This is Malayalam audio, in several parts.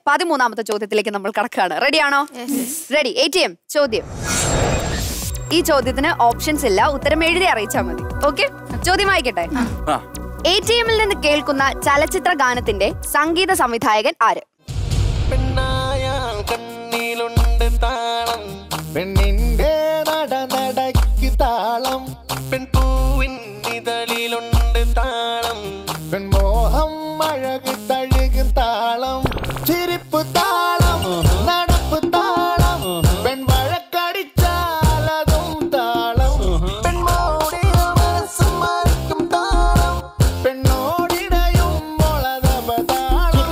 പതിമൂന്നാമത്തെ ചോദ്യത്തിലേക്ക് നമ്മൾ കടക്കുകയാണ് റെഡിയാണോ റെഡി എ ടി എം ചോദ്യം ഈ ചോദ്യത്തിന് ഓപ്ഷൻസ് ഇല്ല ഉത്തരം എഴുതി അറിയിച്ചാൽ മതി ഓക്കെ ചോദ്യം വായിക്കട്ടെ ആ എ ടി എമ്മിൽ നിന്ന് കേൾക്കുന്ന ചലച്ചിത്ര ഗാനത്തിന്റെ സംഗീത സംവിധായകൻ ആര് പെണ്ണായാൽ കണ്ണിലുണ്ട് താളം പെണ്ണിന്റെ നട നടയ്ക്ക് താളം പെൺപൂവിൻ ഇതളിലുണ്ട് താളം പെൺമോഹം അഴക് തഴുകും താളം ചിരിപ്പ് താളം നടപ്പ് താളം പെൺവഴക്കടിച്ചാൽ അതും താളം പെൺമോടിയ മനസ്സ് മറിക്കും താളം പെണ്ണോടിടയും മുളതപതാളം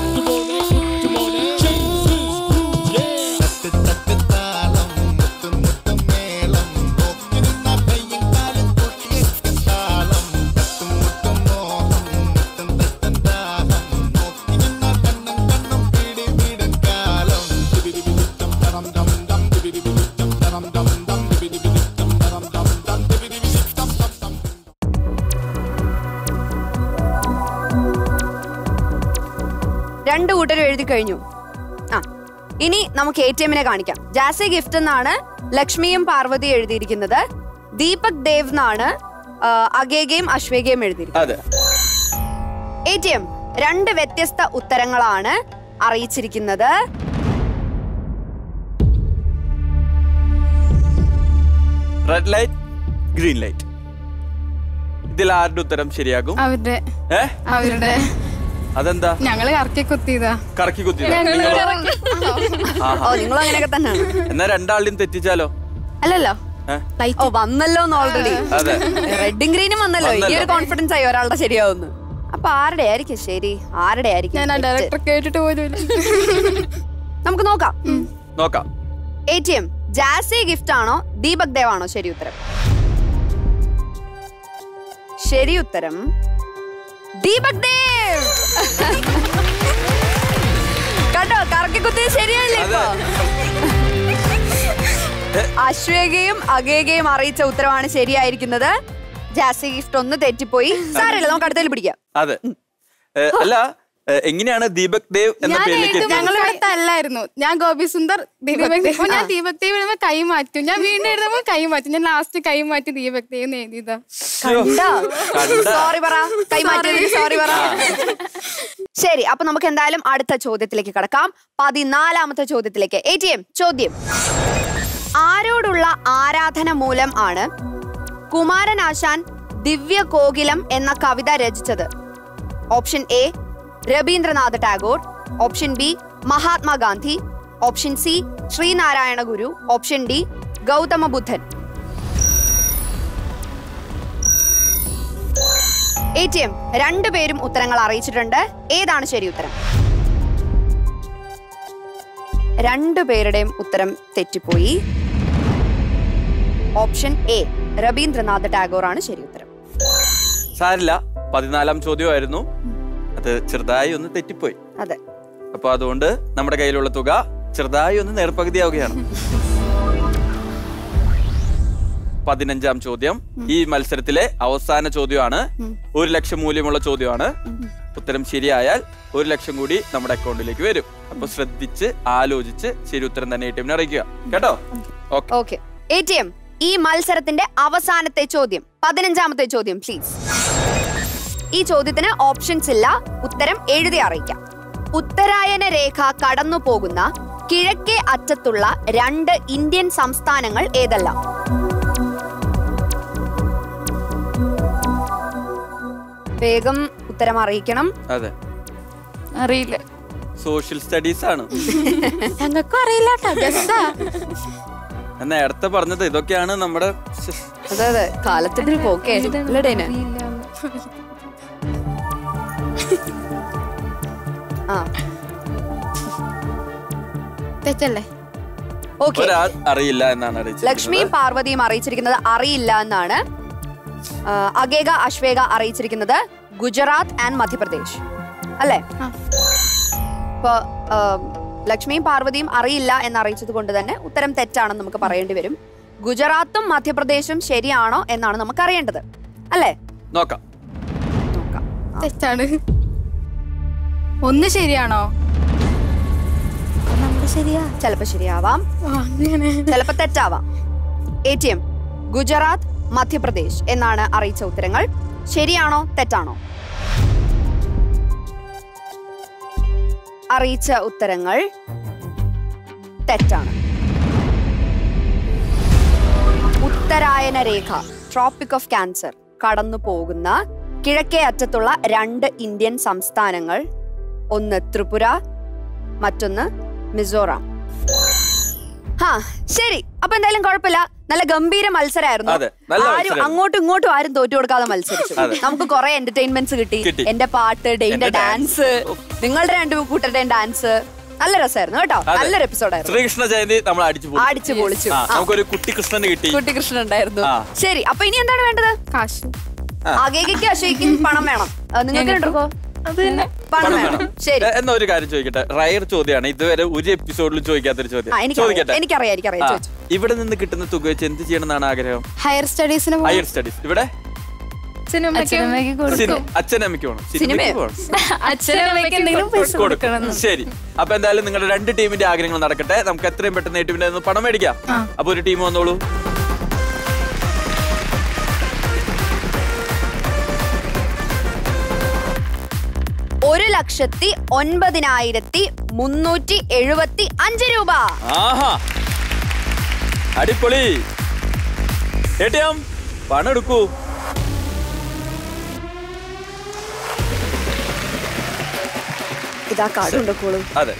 തട്ട് തട്ട് താളം മുത്തും മുത്തും മേളം നോക്കി നിന്ന കയ്യും കാലും കൂട്ടിയിട്ട് താളം തട്ടും മുട്ടും മോഹം മുത്തും തട്ടും ദാഹം നോക്കി നിന്ന കണ്ണും കണ്ണും പിടി പിടും കാലം ദിബിദിബിദിത്തം ദറം ദം ദം ദിബിദിബിദിത്തം ദറം ദം ദം ദിബിദിബിദിത്തം ദറം ദം ദം ദിബിദിബിദിത്തം ദം ദം രണ്ട് കൂട്ടരും എഴുതി കഴിഞ്ഞു ആ ഇനി നമുക്ക് എ ടി എമ്മിനെ കാണിക്കാം ജാസി ഗിഫ്റ്റ് എന്നാണ് ലക്ഷ്മിയും പാർവതി എഴുതിയിരിക്കുന്നത് ദീപക് ദേവ് എന്നാണ് ആ, അഗേഗയും അശ്വേഗയും എഴുതിയിരിക്കുന്നത് അതെ എ ടി എം രണ്ട് വ്യത്യസ്ത ഉത്തരങ്ങളാണ് അറിയിച്ചിരിക്കുന്നത് റെഡ് ലൈറ്റ് ഗ്രീൻ ലൈറ്റ് ഇതിൽ ആരുടെ ഉത്തരം ശരിയാകും അവരുടെ ഏ അവരുടെ അതെന്താ ഞങ്ങള് കറക്കി കുത്തിയതാ കറക്കി കുത്തി ഓ നിങ്ങളും അങ്ങനെയൊക്കെ തന്നെയാണ് എന്നാ രണ്ടാളുടെയും തെറ്റിച്ചാലോ അല്ലല്ലോ ഏ? ഓ വന്നല്ലോ ഓൾറെഡി അതെ റെഡും ഗ്രീനും വന്നല്ലോ ഇനി ഒരു വന്നല്ലോ. കോൺഫിഡൻസ് ആയി ഒരാളുടെ ശരിയാവുന്നു അപ്പൊ ആരുടെ ആയിരിക്കും ശരി ആരുടെ ആയിരിക്കും ഞാൻ ആ തെറ്റ്? ഡയറക്ടർ കേട്ടിട്ട് പോലും ഇല്ല നമുക്ക് നോക്കാം നോക്കാം A T M Jassie Gift ആണോ ദീപക് ദേവ് ആണോ ശരി ഉത്തരം ശരി ഉത്തരം ദീപക് ദേവ് കണ്ടോ കറക്കി കുത്തിയത് ശരിയല്ലേ ഇപ്പൊ അശ്വേകയും അഗേകയും അറിയിച്ച ഉത്തരവാണ് ശരിയായിരിക്കുന്നത് ജാസി ഗിഫ്റ്റ് ഒന്ന് തെറ്റിപ്പോയി സാരമില്ല നമുക്ക് അടുത്തതിൽ പിടിക്കാം അതെ ഏ, അല്ല ഏ, എങ്ങനെയാണ് ദീപക് ദേവ് എന്ന ഞാൻ പേരിലേക്ക് എഴുതും എത്തിയത്? ഞങ്ങളിവിടുത്തെ അല്ലായിരുന്നു ഞാൻ ഗോപി സുന്ദർ ദീപക് ദേവ് അപ്പൊ ഞാൻ ദീപക് ദേവ് എഴുതുമ്പോ കൈ മാറ്റും ഞാൻ വീണ്ടും എഴുതുമ്പോ കൈ മാറ്റും ഞാൻ ലാസ്റ്റ് കൈ മാറ്റി ദീപക് ദേവ് എന്ന് എഴുതിയതാ കണ്ട. സോറി പറ കൈമാറ്റിയതിന് സോറി പറ ശരി അപ്പൊ നമുക്ക് എന്തായാലും അടുത്ത ചോദ്യത്തിലേക്ക് കടക്കാം പതിനാലാമത്തെ ചോദ്യത്തിലേക്ക് എ ടി എം ചോദ്യം ആരോടുള്ള ആരാധന മൂലം ആണ് കുമാരനാശാൻ ദിവ്യ കോകിലം എന്ന കവിത രചിച്ചത് option A Rabindranath Tagore option B Mahatma Gandhi option C Sreenarayana Guru option D Gautama Buddhan A T M രണ്ടുപേരും ഉത്തരങ്ങൾ അറിയിച്ചിട്ടുണ്ട് ഏതാണ് ശരി ഉത്തരം രണ്ടുപേരുടെയും ഉത്തരം തെറ്റിപ്പോയി ഓപ്ഷൻ എ രവീന്ദ്രനാഥ ടാഗോർ ആണ് ശരി ഉത്തരം സാരില്ല പതിനാലാം ചോദ്യമായിരുന്നു അത് ചെറുതായി ഒന്ന് തെറ്റിപ്പോയി അതെ അപ്പൊ അതുകൊണ്ട് നമ്മുടെ കയ്യിലുള്ള തുക ചെറുതായി ഒന്ന് നേർപകുതിയാവുകയാണ് പതിനഞ്ചാം ചോദ്യം ഈ മത്സരത്തിലെ അവസാന ചോദ്യമാണ് ഒരു ലക്ഷം മൂല്യമുള്ള ചോദ്യമാണ് ഉത്തരം ശരിയായാൽ ഒരു ലക്ഷം കൂടി നമ്മുടെ അക്കൗണ്ടിലേക്ക് വരും അപ്പൊ ശ്രദ്ധിച്ച് ആലോചിച്ച് ശരി ഉത്തരം തന്നെ എ ടി എമ്മിനെ അറിയിക്കുക കേട്ടോ okay okay A T M ഈ മത്സരത്തിന്റെ അവസാനത്തെ ചോദ്യം പതിനഞ്ചാമത്തെ ചോദ്യം പ്ലീസ് ഈ ചോദ്യത്തിന് ഓപ്ഷൻസ് ഇല്ല ഉത്തരം എഴുതി അറിയിക്കാം ഉത്തരായന രേഖ കടന്നു പോകുന്ന കിഴക്കേ അറ്റത്തുള്ള രണ്ട് ഇന്ത്യൻ സംസ്ഥാനങ്ങൾ ഏതെല്ലാം വേഗം ഉത്തരം അറിയിക്കണം അതെ അറിയില്ല സോഷ്യൽ സ്റ്റഡീസ് ആണ് ഞങ്ങൾക്കും അറിയില്ല കേട്ടോ ഗസ്സാ ഞാൻ നേരത്തെ പറഞ്ഞത് ഇതൊക്കെയാണ് നമ്മുടെ ശ്ശെ, അതെ അതെ കാലത്തിന്റെ ഒരു പോക്കേ അല്ലേടേന് ആ തെറ്റല്ലേ ഓക്കെ ഒരാൾ അറിയില്ല എന്നാണ് അറിയിച്ചത് ലക്ഷ്മിയും പാർവതിയും അറിയിച്ചിരിക്കുന്നത് അറിയില്ല എന്നാണ് ആ, അഗേക അശ്വേക അറിയിച്ചിരിക്കുന്നത് ഗുജറാത്ത് ആൻഡ് മധ്യപ്രദേശ് അല്ലേ ആ. ഇപ്പൊ ആ, ലക്ഷ്മിയും പാർവതിയും അറിയില്ല എന്ന് അറിയിച്ചത് കൊണ്ട് തന്നെ ഉത്തരം തെറ്റാണെന്ന് നമുക്ക് പറയേണ്ടി വരും ഗുജറാത്തും മധ്യപ്രദേശും ശരിയാണോ എന്നാണ് നമുക്ക് അറിയേണ്ടത് അല്ലേ നോക്കാം നോക്കാം തെറ്റാണ് ഒന്ന് ശരിയാണോ ശരിയാ ചിലപ്പോ ശരിയാവാം അങ്ങനെ ചിലപ്പോ തെറ്റാവാം A T M Gujarat Madhya Pradesh എന്നാണ് അറിയിച്ച ഉത്തരങ്ങൾ ശരിയാണോ തെറ്റാണോ അറിയിച്ച ഉത്തരങ്ങൾ തെറ്റാണ് ഉത്തരായന രേഖ ട്രോപ്പിക് ഓഫ് ക്യാൻസർ കടന്നു പോകുന്ന കിഴക്കേ അറ്റത്തുള്ള രണ്ട് ഇന്ത്യൻ സംസ്ഥാനങ്ങൾ ഒന്ന് ത്രിപുര മറ്റൊന്ന് മിസോറാം ഹാ ശരി അപ്പൊ എന്തായാലും കുഴപ്പമില്ല നല്ല ഗംഭീര മത്സരമായിരുന്നു അതെ, നല്ല ആരും മത്സരായിരുന്നു. അങ്ങോട്ടും ഇങ്ങോട്ടും ആരും തോറ്റു കൊടുക്കാതെ മത്സരിച്ചു അതെ. നമുക്ക് കുറെ എന്റർടൈൻമെന്റ്സ് കിട്ടി കിട്ടി. എന്റെ പാട്ട് ഡെയിന്റെ എന്റെ ഡാൻസ് നിങ്ങളുടെ രണ്ടു കൂട്ടരുടെയും ഡാൻസ് നല്ല രസമായിരുന്നു കേട്ടോ അതെ. നല്ലൊരു എപ്പിസോഡായിരുന്നു ശ്രീകൃഷ്ണ ജയന്തി നമ്മൾ അടിച്ചു പൊളിച്ചു. അടിച്ചു പൊളിച്ചു ആ ആ, നമുക്കൊരു കുട്ടി കൃഷ്ണന് കിട്ടി കുട്ടികൃഷ്ണൻ ഉണ്ടായിരുന്നു ആ. ശരി അപ്പൊ ഇനി എന്താണ് വേണ്ടത് കാശ് ആകേക്കും അശോയ്ക്കും പണം വേണം ആ, നിങ്ങൾക്ക് രണ്ടുപേർക്കോ അത് തന്നെ പണം പണം വേണം വേണം. ശരി എ- എന്നാ ഒരു കാര്യം ചോദിക്കട്ടെ റയർ ചോദ്യമാണ് ഇതുവരെ ഒരു എപ്പിസോഡിലും ചോദിക്കാത്തൊരു ചോദ്യം ആ എനിക്കറിയാം ചോദിക്കട്ടെ എനിക്കറിയാം എനിക്കറിയാം ആ, ചോദിച്ചു ഇവിടെ നിന്ന് കിട്ടുന്ന തുക വെച്ച് എന്ത് ചെയ്യണം എന്നാണ് ആഗ്രഹം ഹയർ സ്റ്റഡീസിന് ഹയർ സ്റ്റഡീസ് ഇവിടെ അച്ഛനമ്മയ്ക്ക് കൊടുക്കും സിനി- അച്ഛനമ്മയ്ക്ക് പോകണം സിനിമയോ? അച്ഛനമ്മയ്ക്ക് എന്തെങ്കിലും പൈസ കൊടുക്കണം കൊടുക്കണം ശരി അപ്പൊ എന്തായാലും നിങ്ങളുടെ രണ്ട് ടീമിന്റെ ആഗ്രഹങ്ങൾ നടക്കട്ടെ നമുക്ക് എത്രയും പെട്ടെന്ന് ടീമിന്റെ ഒന്ന് പണം മേടിക്കാം അപ്പൊ ഒരു ടീം വന്നോളൂ ഒരു ലക്ഷത്തി ഒൻപതിനായിരത്തി മുന്നൂറ്റി എഴുപത്തി അഞ്ച് രൂപ ആഹാ അടിപൊളി ഏട്ടിയാം പണം എടുക്കൂ ഇതാ കാർഡ് ഉണ്ടോളൂ അതെ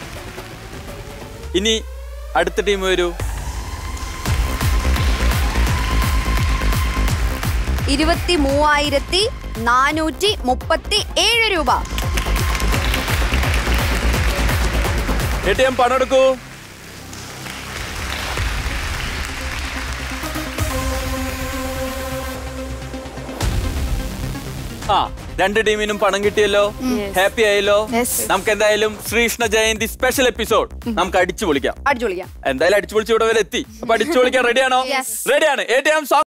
ഇനി അടുത്ത ടീം വരൂ ഇരുപത്തി മൂവായിരത്തി നാനൂറ്റി മുപ്പത്തി ഏഴ് രൂപ ഏട്ടിയാം പണം എടുക്കൂ ആ രണ്ട് ടീമിനും പണം കിട്ടിയല്ലോ ഹാപ്പി ആയല്ലോ നമുക്ക് എന്തായാലും ശ്രീകൃഷ്ണ ജയന്തി സ്പെഷ്യൽ എപ്പിസോഡ് നമുക്ക് അടിച്ചു പൊളിക്കാം അടിച്ചു വിളിക്കാം എന്തായാലും അടിച്ചു പൊളിച്ച് ഇവിടെ വരെ എത്തി അപ്പൊ അടിച്ചു പൊളിക്കാൻ റെഡിയാണോ റെഡിയാണ് എ ടി എം